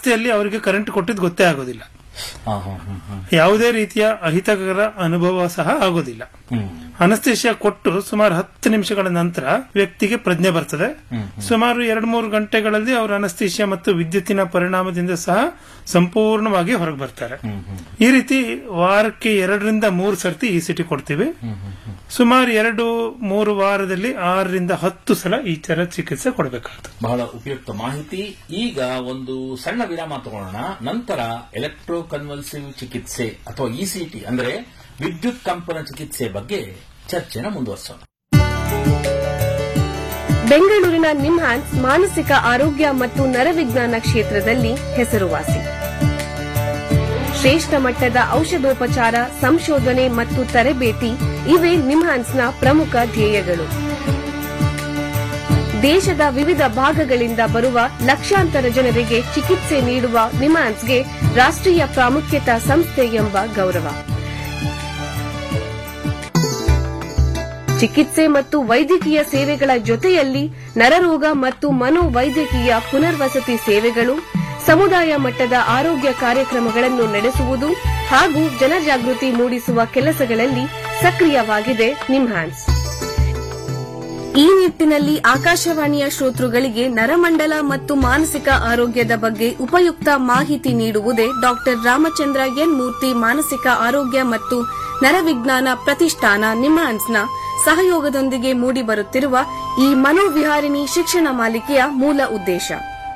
ಅವಸ್ಥೆಯಲ್ಲಿ ಅವರಿಗೆ ಕರೆಂಟ್ ಕೊಟ್ಟಿದ್ದು ಗೊತ್ತೇ ಆಗೋದಿಲ್ಲ ಹಾ, ಹಾ, ಹಾ, ಹಾ. ಯಾವುದೇ ರೀತಿಯ ಅಹಿತಕರ ಅನುಭವ ಸಹ ಆಗೋದಿಲ್ಲ ಹ್ಮ್. ಅನಸ್ತೇಶಿಯಾ ಕೊಟ್ಟು ಸುಮಾರು ಹತ್ತು ನಿಮಿಷಗಳ ನಂತರ ವ್ಯಕ್ತಿಗೆ ಪ್ರಜ್ಞೆ ಬರ್ತದೆ ಸುಮಾರು ಎರಡು ಮೂರು ಗಂಟೆಗಳಲ್ಲಿ ಅವರು ಅನಸ್ತೇಶಿಯಾ ಮತ್ತು ವಿದ್ಯುತ್ತಿನ ಪರಿಣಾಮದಿಂದ ಸಹ ಸಂಪೂರ್ಣವಾಗಿ ಹೊರಗೆ ಬರ್ತಾರೆ ಈ ರೀತಿ ವಾರಕ್ಕೆ ಎರಡರಿಂದ ಮೂರು ಸರ್ತಿ ಈ ಸಿಟಿ ಕೊಡ್ತೀವಿ ಸುಮಾರು ಎರಡು ಮೂರು ವಾರದಲ್ಲಿ ಆರರಿಂದ ಹತ್ತು ಸಲ ಈ ತರ ಚಿಕಿತ್ಸೆ ಕೊಡಬೇಕಾಗ್ತದೆ ಬಹಳ ಉಪಯುಕ್ತ ಮಾಹಿತಿ ಈಗ ಒಂದು ಸಣ್ಣ ವಿರಾಮ ತಗೊಳ್ಳೋಣ ನಂತರ ಎಲೆಕ್ಟ್ರೋ ಕನ್ವಲ್ಸಿವ್ ಚಿಕಿತ್ಸೆ ಅಥವಾ ಇಸಿಟಿ ಅಂದ್ರೆ ವಿದ್ಯುತ್ ಕಂಪನ ಚಿಕಿತ್ಸೆ ಬಗ್ಗೆ ಚರ್ಚೆನ ಮುಂದುವರಿಸೋಣ ಬೆಂಗಳೂರಿನ ನಿಮ್ಹಾನ್ಸ್ ಮಾನಸಿಕ ಆರೋಗ್ಯ ಮತ್ತು ನರವಿಜ್ಞಾನ ಕ್ಷೇತ್ರದಲ್ಲಿ ಹೆಸರುವಾಸಿ ಶ್ರೇಷ್ಠ ಮಟ್ಟದ ಔಷಧೋಪಚಾರ ಸಂಶೋಧನೆ ಮತ್ತು ತರಬೇತಿ ಇವೇ ನಿಮ್ಹಾನ್ಸ್ನ ಪ್ರಮುಖ ಧ್ಯೇಯಗಳು ದೇಶದ ವಿವಿಧ ಭಾಗಗಳಿಂದ ಬರುವ ಲಕ್ಷಾಂತರ ಜನರಿಗೆ ಚಿಕಿತ್ಸೆ ನೀಡುವ ನಿಮ್ಹಾನ್ಸ್ಗೆ ರಾಷ್ಟ್ರೀಯ ಪ್ರಾಮುಖ್ಯತಾ ಸಂಸ್ಥೆ ಎಂಬ ಗೌರವ ಚಿಕಿತ್ಸೆ ಮತ್ತು ವೈದ್ಯಕೀಯ ಸೇವೆಗಳ ಜೊತೆಯಲ್ಲಿ ನರರೋಗ ಮತ್ತು ಮನೋವೈದ್ಯಕೀಯ ಪುನರ್ವಸತಿ ಸೇವೆಗಳು ಸಮುದಾಯ ಮಟ್ಟದ ಆರೋಗ್ಯ ಕಾರ್ಯಕ್ರಮಗಳನ್ನು ನಡೆಸುವುದು ಹಾಗೂ ಜನಜಾಗೃತಿ ಮೂಡಿಸುವ ಕೆಲಸಗಳಲ್ಲಿ ಸಕ್ರಿಯವಾಗಿದೆ ನಿಮ್ಹಾನ್ಸ್ ಈ ನಿಟ್ಟಿನಲ್ಲಿ ಆಕಾಶವಾಣಿಯ ಶ್ರೋತೃಗಳಿಗೆ ನರಮಂಡಲ ಮತ್ತು ಮಾನಸಿಕ ಆರೋಗ್ಯದ ಬಗ್ಗೆ ಉಪಯುಕ್ತ ಮಾಹಿತಿ ನೀಡುವುದೇ ಡಾಕ್ಟರ್ ರಾಮಚಂದ್ರ ಎನ್ ಮೂರ್ತಿ ಮಾನಸಿಕ ಆರೋಗ್ಯ ಮತ್ತು ನರವಿಜ್ಞಾನ ಪ್ರತಿಷ್ಠಾನ ನಿಮ್ಹಾನ್ಸ್ನ ಸಹಯೋಗದೊಂದಿಗೆ ಮೂಡಿಬರುತ್ತಿರುವ ಈ ಮನೋವಿಹಾರಿಣಿ ಶಿಕ್ಷಣ ಮಾಲಿಕೆಯ ಮೂಲ ಉದ್ದೇಶ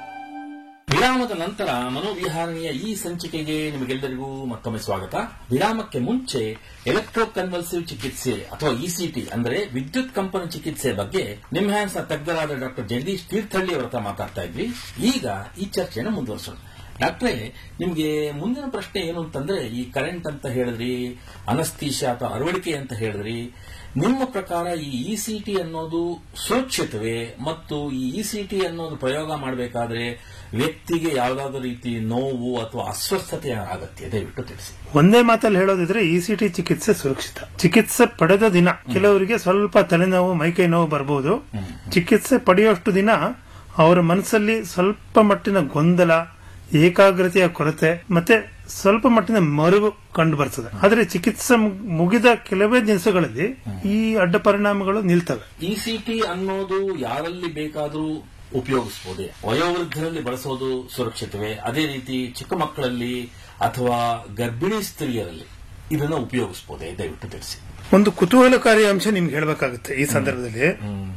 ವಿರಾಮದ ನಂತರ ಮನೋವಿಹಾರಣೆಯ ಈ ಸಂಚಿಕೆಗೆ ನಿಮಗೆಲ್ಲರಿಗೂ ಮತ್ತೊಮ್ಮೆ ಸ್ವಾಗತ ವಿರಾಮಕ್ಕೆ ಮುಂಚೆ ಎಲೆಕ್ಟ್ರೋ ಕನ್ವಲ್ಸಿವ್ ಚಿಕಿತ್ಸೆ ಅಥವಾ ಇಸಿಟಿ ಅಂದ್ರೆ ವಿದ್ಯುತ್ ಕಂಪನ ಚಿಕಿತ್ಸೆ ಬಗ್ಗೆ ನಿಮ್ಹ್ಯಾನ್ಸ್ ತಜ್ಞರಾದ ಡಾಕ್ಟರ್ ಜಗದೀಶ್ ತೀರ್ಥಹಳ್ಳಿ ಅವರ ಹತ್ರ ಮಾತಾಡ್ತಾ ಇದ್ವಿ ಈಗ ಈ ಚರ್ಚೆಯನ್ನು ಮುಂದುವರಿಸೋಣ ಡಾಕ್ಟ್ರೇ ನಿಮಗೆ ಮುಂದಿನ ಪ್ರಶ್ನೆ ಏನು ಅಂತಂದ್ರೆ ಈ ಕರೆಂಟ್ ಅಂತ ಹೇಳಿದ್ರಿ ಅನಸ್ತೀಶ ಅಥವಾ ಅರವಳಿಕೆ ಅಂತ ಹೇಳಿದ್ರಿ ನಿಮ್ಮ ಪ್ರಕಾರ ಈ ಇಸಿಟಿ ಅನ್ನೋದು ಸುರಕ್ಷಿತವೇ ಮತ್ತು ಈ ಇಸಿಟಿ ಅನ್ನೋದು ಪ್ರಯೋಗ ಮಾಡಬೇಕಾದ್ರೆ ವ್ಯಕ್ತಿಗೆ ಯಾವುದಾದ್ರೂ ರೀತಿ ನೋವು ಅಥವಾ ಅಸ್ವಸ್ಥತೆ ಅಗತ್ಯ ದಯವಿಟ್ಟು ತಿಳಿಸಿ ಒಂದೇ ಮಾತಲ್ಲಿ ಹೇಳೋದಿದ್ರೆ ಇಸಿಟಿ ಚಿಕಿತ್ಸೆ ಸುರಕ್ಷಿತ ಚಿಕಿತ್ಸೆ ಪಡೆದ ದಿನ ಕೆಲವರಿಗೆ ಸ್ವಲ್ಪ ತಲೆನೋವು ಮೈಕೈ ನೋವು ಬರಬಹುದು ಚಿಕಿತ್ಸೆ ಪಡೆಯುವಷ್ಟು ದಿನ ಅವರ ಮನಸ್ಸಲ್ಲಿ ಸ್ವಲ್ಪ ಮಟ್ಟಿನ ಗೊಂದಲ ಏಕಾಗ್ರತೆಯ ಕೊರತೆ ಮತ್ತೆ ಸ್ವಲ್ಪ ಮಟ್ಟಿನ ಮರುವು ಕಂಡು ಬರ್ತದೆ ಆದರೆ ಚಿಕಿತ್ಸೆ ಮುಗ್- ಮುಗಿದ ಕೆಲವೇ ದಿವಸಗಳಲ್ಲಿ ಈ ಅಡ್ಡ ಪರಿಣಾಮಗಳು ನಿಲ್ತವೆ ಇಸಿಟಿ ಅನ್ನೋದು ಯಾರಲ್ಲಿ ಬೇಕಾದರೂ ಉಪಯೋಗಿಸಬಹುದೇ ವಯೋವೃದ್ಧರಲ್ಲಿ ಬಳಸೋದು ಸುರಕ್ಷಿತವೇ ಅದೇ ರೀತಿ ಚಿಕ್ಕ ಮಕ್ಕಳಲ್ಲಿ ಅಥವಾ ಗರ್ಭಿಣಿ ಸ್ತ್ರೀಯರಲ್ಲಿ ಇದನ್ನು ಉಪಯೋಗಿಸಬಹುದೇ ದಯವಿಟ್ಟು ತಿಳಿಸಿ ಒಂದು ಕುತೂಹಲಕಾರಿ ಅಂಶ ನಿಮ್ಗೆ ಹೇಳಬೇಕಾಗುತ್ತೆ ಈ ಸಂದರ್ಭದಲ್ಲಿ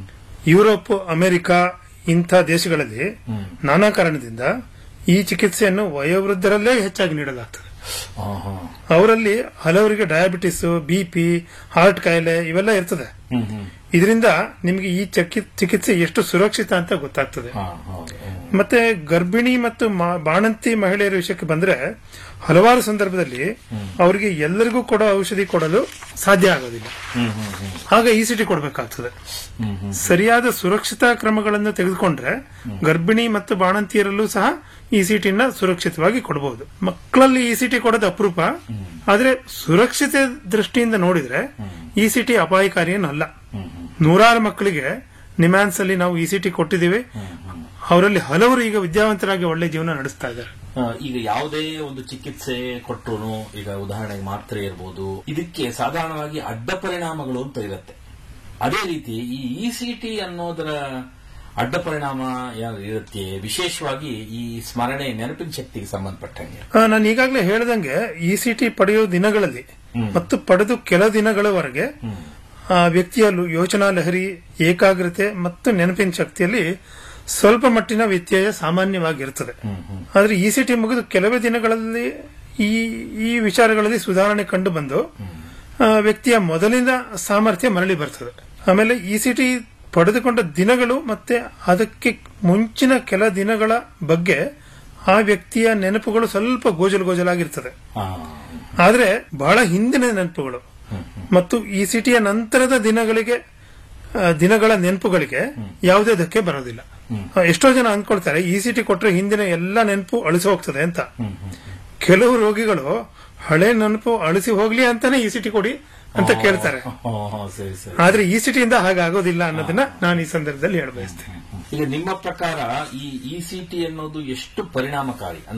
ಯುರೋಪ್ ಅಮೆರಿಕ ಇಂಥ ದೇಶಗಳಲ್ಲಿ ನಾನಾ ಕಾರಣದಿಂದ ಈ ಚಿಕಿತ್ಸೆಯನ್ನು ವಯೋವೃದ್ಧರಲ್ಲೇ ಹೆಚ್ಚಾಗಿ ನೀಡಲಾಗ್ತದೆ ಆಹಾ. ಅವರಲ್ಲಿ ಹಲವರಿಗೆ ಡಯಾಬಿಟಿಸ್ ಬಿಪಿ ಹಾರ್ಟ್ ಕಾಯಿಲೆ ಇವೆಲ್ಲ ಇರ್ತದೆ ಹ್ಮ್ ಹ್ಮ್ ಇದರಿಂದ ನಿಮಗೆ ಈ ಚಕಿ- ಚಿಕಿತ್ಸೆ ಎಷ್ಟು ಸುರಕ್ಷಿತ ಅಂತ ಗೊತ್ತಾಗ್ತದೆ ಹಾ, ಹೌದು. ಹ್ಮ್. ಮತ್ತೆ ಗರ್ಭಿಣಿ ಮತ್ತು ಮಾ- ಬಾಣಂತಿ ಮಹಿಳೆಯರ ವಿಷಯಕ್ಕೆ ಬಂದ್ರೆ ಹಲವಾರು ಸಂದರ್ಭದಲ್ಲಿ ಅವರಿಗೆ ಎಲ್ಲರಿಗೂ ಕೊಡೋ ಔಷಧಿ ಕೊಡಲು ಸಾಧ್ಯ ಆಗೋದಿಲ್ಲ ಹ್ಮ್ ಹ್ಮ್ ಹ್ಮ್ ಆಗ ಇಸಿಟಿ ಕೊಡಬೇಕಾಗ್ತದೆ ಹ್ಮ್ ಹ್ಮ್ ಸರಿಯಾದ ಸುರಕ್ಷತಾ ಕ್ರಮಗಳನ್ನು ತೆಗೆದುಕೊಂಡ್ರೆ ಗರ್ಭಿಣಿ ಮತ್ತು ಬಾಣಂತಿಯರಲ್ಲೂ ಸಹ ಇಸಿಟಿನ ಸುರಕ್ಷಿತವಾಗಿ ಕೊಡಬಹುದು ಮಕ್ಕಳಲ್ಲಿ ಇಸಿಟಿ ಕೊಡೋದು ಅಪರೂಪ ಆದ್ರೆ ಸುರಕ್ಷತೆ ದೃಷ್ಟಿಯಿಂದ ನೋಡಿದ್ರೆ ಇಸಿಟಿ ಅಪಾಯಕಾರಿ ಏನಲ್ಲ ನೂರಾರು ಮಕ್ಕಳಿಗೆ ನಿಮ್ಯಾನ್ಸ್ ಅಲ್ಲಿ ನಾವು ಇಸಿಟಿ ಕೊಟ್ಟಿದ್ದೀವಿ ಅವರಲ್ಲಿ ಹಲವರು ಈಗ ವಿದ್ಯಾವಂತರಾಗಿ ಒಳ್ಳೆ ಜೀವನ ನಡೆಸ್ತಾ ಇದ್ದಾರೆ ಆ, ಈಗ ಯಾವುದೇ ಒಂದು ಚಿಕಿತ್ಸೆ ಕೊಟ್ಟರು ಈಗ ಉದಾಹರಣೆಗೆ ಮಾತ್ರೆ ಇರಬಹುದು ಇದಕ್ಕೆ ಸಾಧಾರಣವಾಗಿ ಅಡ್ಡ ಪರಿಣಾಮಗಳು ಅಂತ ಇರುತ್ತೆ ಅದೇ ರೀತಿ ಈ ಇಸಿಟಿ ಅನ್ನೋದರ ಅಡ್ಡ ಪರಿಣಾಮ ಯಾವ್ದು ಇರುತ್ತೆ ವಿಶೇಷವಾಗಿ ಈ ಸ್ಮರಣೆ ನೆನಪಿನ ಶಕ್ತಿಗೆ ಸಂಬಂಧಪಟ್ಟಂಗೆ ಆ, ನಾನು ಈಗಾಗಲೇ ಹೇಳ್ದಂಗೆ ಇಸಿಟಿ ಪಡೆಯುವ ದಿನಗಳಲ್ಲಿ ಮತ್ತು ಪಡೆದು ಕೆಲ ದಿನಗಳವರೆಗೆ ಆ ವ್ಯಕ್ತಿಯ ಲು- ಯೋಚನಾ ಲಹರಿ ಏಕಾಗ್ರತೆ ಮತ್ತು ನೆನಪಿನ ಶಕ್ತಿಯಲ್ಲಿ ಸ್ವಲ್ಪ ಮಟ್ಟಿನ ವ್ಯತ್ಯಯ ಸಾಮಾನ್ಯವಾಗಿರುತ್ತದೆ ಆದರೆ ಇಸಿಟಿ ಮುಗಿದು ಕೆಲವೇ ದಿನಗಳಲ್ಲಿ ಈ ಈ ವಿಚಾರಗಳಲ್ಲಿ ಸುಧಾರಣೆ ಕಂಡು ಬಂದು ಆ, ವ್ಯಕ್ತಿಯ ಮೊದಲಿನ ಸಾಮರ್ಥ್ಯ ಮರಳಿ ಬರ್ತದೆ ಆಮೇಲೆ ಇಸಿಟಿ ಪಡೆದುಕೊಂಡ ದಿನಗಳು ಮತ್ತೆ ಅದಕ್ಕೆ ಮುಂಚಿನ ಕೆಲ ದಿನಗಳ ಬಗ್ಗೆ ಆ ವ್ಯಕ್ತಿಯ ನೆನಪುಗಳು ಸ್ವಲ್ಪ ಗೋಜಲು ಗೋಜಲಾಗಿರ್ತದೆ ಆ, ಆದ್ರೆ ಬಹಳ ಹಿಂದಿನ ನೆನಪುಗಳು ಮತ್ತು ಈ ಸಿಟಿಯ ನಂತರದ ದಿನಗಳಿಗೆ ಆ, ದಿನಗಳ ನೆನಪುಗಳಿಗೆ ಯಾವುದೇ ಧಕ್ಕೆ ಬರೋದಿಲ್ಲ ಆ, ಎಷ್ಟೋ ಜನ ಅಂದ್ಕೊಳ್ತಾರೆ ಈ ಸಿಟಿ ಕೊಟ್ರೆ ಹಿಂದಿನ ಎಲ್ಲ ನೆನಪು ಅಳಿಸಿ ಹೋಗ್ತದೆ ಅಂತ ಕೆಲವು ರೋಗಿಗಳು ಹಳೆ ನೆನಪು ಅಳಿಸಿ ಹೋಗ್ಲಿ ಅಂತಾನೆ ಈ ಸಿಟಿ ಕೊಡಿ ಅಂತ ಕೇಳ್ತಾರೆ ಹೋ, ಹೋ, ಸರಿ ಸರಿ ಆದ್ರೆ ಈ ಸಿಟಿಯಿಂದ ಹಾಗಾಗೋದಿಲ್ಲ ಅನ್ನೋದನ್ನ ನಾನು ಈ ಸಂದರ್ಭದಲ್ಲಿ ಹೇಳ ಬಯಸ್ತೇನೆ ಈಗ ನಿಮ್ಮ ಪ್ರಕಾರ ಈ ಇಸಿಟಿ ಅನ್ನೋದು ಎಷ್ಟು ಪರಿಣಾಮಕಾರಿ